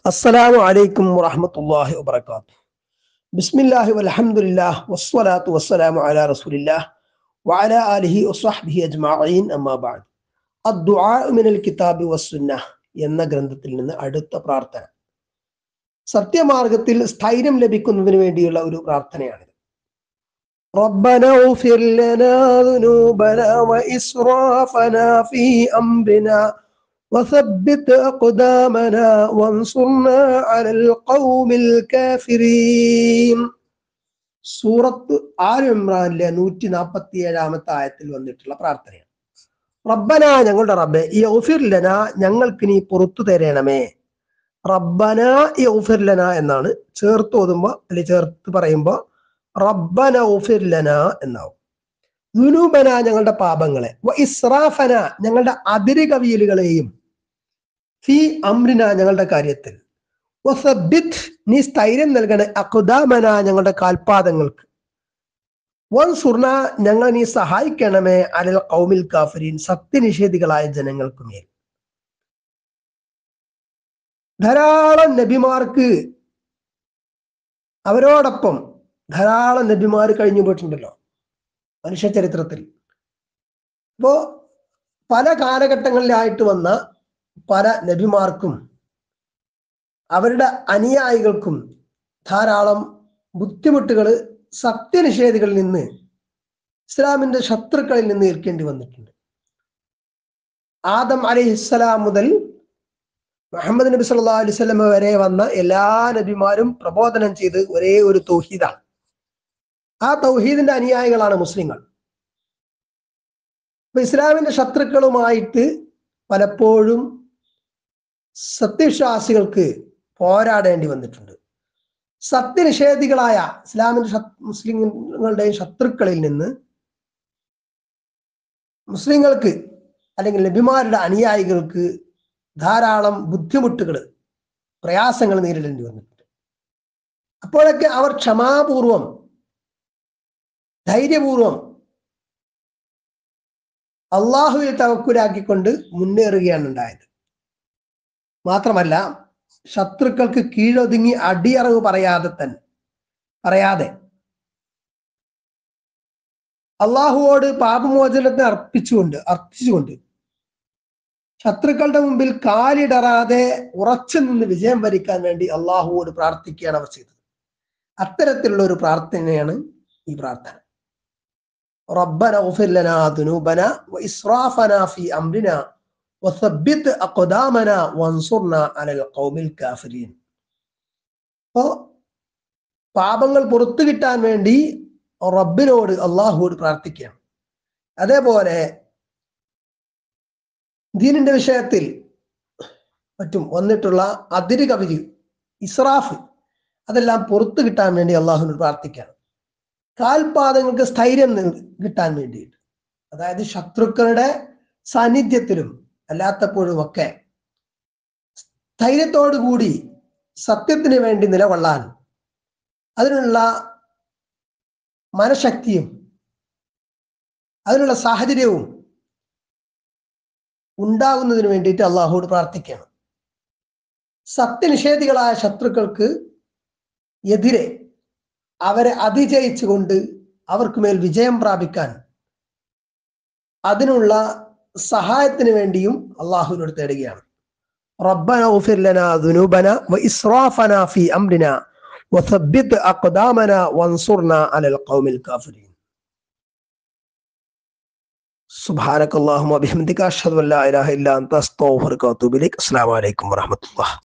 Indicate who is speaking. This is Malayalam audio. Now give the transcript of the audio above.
Speaker 1: അസ്സലാമു അലൈക്കും വറഹ്മത്തുള്ളാഹി വബറകാതുഹു ബിസ്മില്ലാഹി വൽഹംദുലില്ലാഹ് വസ്സലാത്തു വസ്സലാമു അലാ റസൂലില്ലാഹ് വഅലാ ആലിഹി വസ്വഹ്ബിഹി അജ്മഈൻ അമ്മാ ബഅദ് അദ്ദുആ മിനൽ കിതാബി വസ്സുന്നഹ് എന്ന ഗ്രന്ഥത്തിൽ നിന്ന് അടുത്ത പ്രാർത്ഥന സത്യമാർഗത്തിൽ സ്ഥൈര്യം ലഭിക്കുന്നതിന് വേണ്ടിയുള്ള ഒരു പ്രാർത്ഥനയാണിത് ربنا اغفر لنا ذنوبنا وإسرافنا في أمرنا وثبت أقدامنا وانصرنا على القوم الكافرين സൂറത്ത് ആൽ ഇമ്രാനിലെ നൂറ്റി നാൽപ്പത്തി ഏഴാമത്തെ ആയത്തിൽ വന്നിട്ടുള്ള പ്രാർത്ഥനയാണ് റബ്ബന ഞങ്ങളുടെ റബ്ബെ യൗഫിർലന ഞങ്ങൾക്ക് നീ പുറത്തു തരണമേ റബ്ബന യൗഫിർലന എന്നാണ് ചേർത്ത് ഓതുമ്പോ അല്ലെങ്കിൽ ചേർത്ത് പറയുമ്പോ റബ്ബന ഔഫിർലന എന്നാവും ദുനൂബന ഞങ്ങളുടെ പാപങ്ങളെ വ ഇസ്രാഫന ഞങ്ങളുടെ അതിര് കവിയലുകളെയും ഫി അമ്രിന ഞങ്ങളുടെ കാര്യത്തിൽ വസബിത് നീ സ്ഥൈര്യം നൽകണേ അഖുദാമന ഞങ്ങളുടെ കാൽപാദങ്ങൾക്ക് വൻസുർണ ഞങ്ങൾ നീ സഹായിക്കണമേ അലൽ കൗമിൽ കാഫരീൻ സത്യനിഷേധികളായ ജനങ്ങൾക്ക് മേൽ ധാരാളം നബിമാർക്ക് അവരോടൊപ്പം ധാരാളം നബിമാർ കഴിഞ്ഞു പോയിട്ടുണ്ടല്ലോ മനുഷ്യ ചരിത്രത്തിൽ അപ്പോ പല കാലഘട്ടങ്ങളിലായിട്ട് വന്ന പല നബിമാർക്കും അവരുടെ അനുയായികൾക്കും ധാരാളം ബുദ്ധിമുട്ടുകൾ സത്യനിഷേധികളിൽ നിന്ന് ഇസ്ലാമിന്റെ ശത്രുക്കളിൽ നിന്ന് ഏൽക്കേണ്ടി വന്നിട്ടുണ്ട് ആദം അലിഹിസ്സലാം മുതൽ മുഹമ്മദ് നബി സല്ലാ അലൈവല്ലമ വരെ വന്ന എല്ലാ നബിമാരും പ്രബോധനം ചെയ്ത് ഒരേ ഒരു തൗഹീദാണ് ആ തൗഹീദിന്റെ അനുയായികളാണ് മുസ്ലിങ്ങൾ അപ്പൊ ഇസ്ലാമിന്റെ ശത്രുക്കളുമായിട്ട് പലപ്പോഴും സത്യവിശ്വാസികൾക്ക് പോരാടേണ്ടി വന്നിട്ടുണ്ട് സത്യനിഷേധികളായ ഇസ്ലാമിന്റെ മുസ്ലിങ്ങളുടെയും ശത്രുക്കളിൽ നിന്ന് മുസ്ലിങ്ങൾക്ക് അല്ലെങ്കിൽ നബിമാരുടെ അനുയായികൾക്ക് ധാരാളം ബുദ്ധിമുട്ടുകൾ പ്രയാസങ്ങൾ നേരിടേണ്ടി വന്നിട്ടുണ്ട് അപ്പോഴൊക്കെ അവർ ക്ഷമാപൂർവം ധൈര്യപൂർവം അള്ളാഹുവിൽ തവക്കുലാക്കിക്കൊണ്ട് മുന്നേറുകയാണ് ഉണ്ടായത് മാത്രമല്ല ശത്രുക്കൾക്ക് കീഴൊതുങ്ങി അടിയറവ് പറയാതെ തന്നെ പറയാതെ അള്ളാഹുവോട് പാപമോചനത്തിന് അർപ്പിച്ചുകൊണ്ട് അർപ്പിച്ചുകൊണ്ട് ശത്രുക്കളുടെ മുമ്പിൽ കാലിടറാതെ ഉറച്ചു നിന്ന് വിജയം വരിക്കാൻ വേണ്ടി അള്ളാഹുവോട് പ്രാർത്ഥിക്കുകയാണ് അവർ ചെയ്തത് അത്തരത്തിലുള്ള ഒരു പ്രാർത്ഥനയാണ് ഈ പ്രാർത്ഥന ربنا اغفر لنا ذنوبنا وإسرافنا في أمرنا وثبت أقدامنا وانصرنا على القوم الكافرين അപ്പോ പാപങ്ങൾ പുറത്തു കിട്ടാൻ വേണ്ടി റബ്ബിനോട് അള്ളാഹുവോട് പ്രാർത്ഥിക്കുകയാണ് അതേപോലെ ദീനിന്റെ വിഷയത്തിൽ മറ്റും വന്നിട്ടുള്ള അതിര് കവിരി ഇസ്രാഫ് അതെല്ലാം പുറത്തു കിട്ടാൻ വേണ്ടി അള്ളാഹുവിനോട് പ്രാർത്ഥിക്കുകയാണ് കാൽപാദങ്ങൾക്ക് സ്ഥൈര്യം കിട്ടാൻ വേണ്ടിയിട്ട് അതായത് ശത്രുക്കളുടെ സാന്നിധ്യത്തിലും അല്ലാത്തപ്പോഴും ഒക്കെ സ്ഥൈര്യത്തോടു കൂടി സത്യത്തിന് വേണ്ടി നിലകൊള്ളാൻ അതിനുള്ള മനഃശക്തിയും അതിനുള്ള സാഹചര്യവും ഉണ്ടാകുന്നതിന് വേണ്ടിയിട്ട് അള്ളാഹുവോട് പ്രാർത്ഥിക്കണം സത്യനിഷേധികളായ ശത്രുക്കൾക്ക് എതിരെ അവരെ അതിജയിച്ചുകൊണ്ട് അവർക്ക് മേൽ വിജയം പ്രാപിക്കാൻ അതിനുള്ള സഹായത്തിന് വേണ്ടിയും അള്ളാഹുവിനോട് തേടുകയാണ് ربنا اغفر لنا ذنوبنا وإسرافنا في أمرنا وثبت أقدامنا وانصرنا على القوم الكافرين سبحانك اللهم وبحمدك أشهد أن لا إله إلا أنت أستغفرك وأتوب إليك السلام عليكم ورحمة الله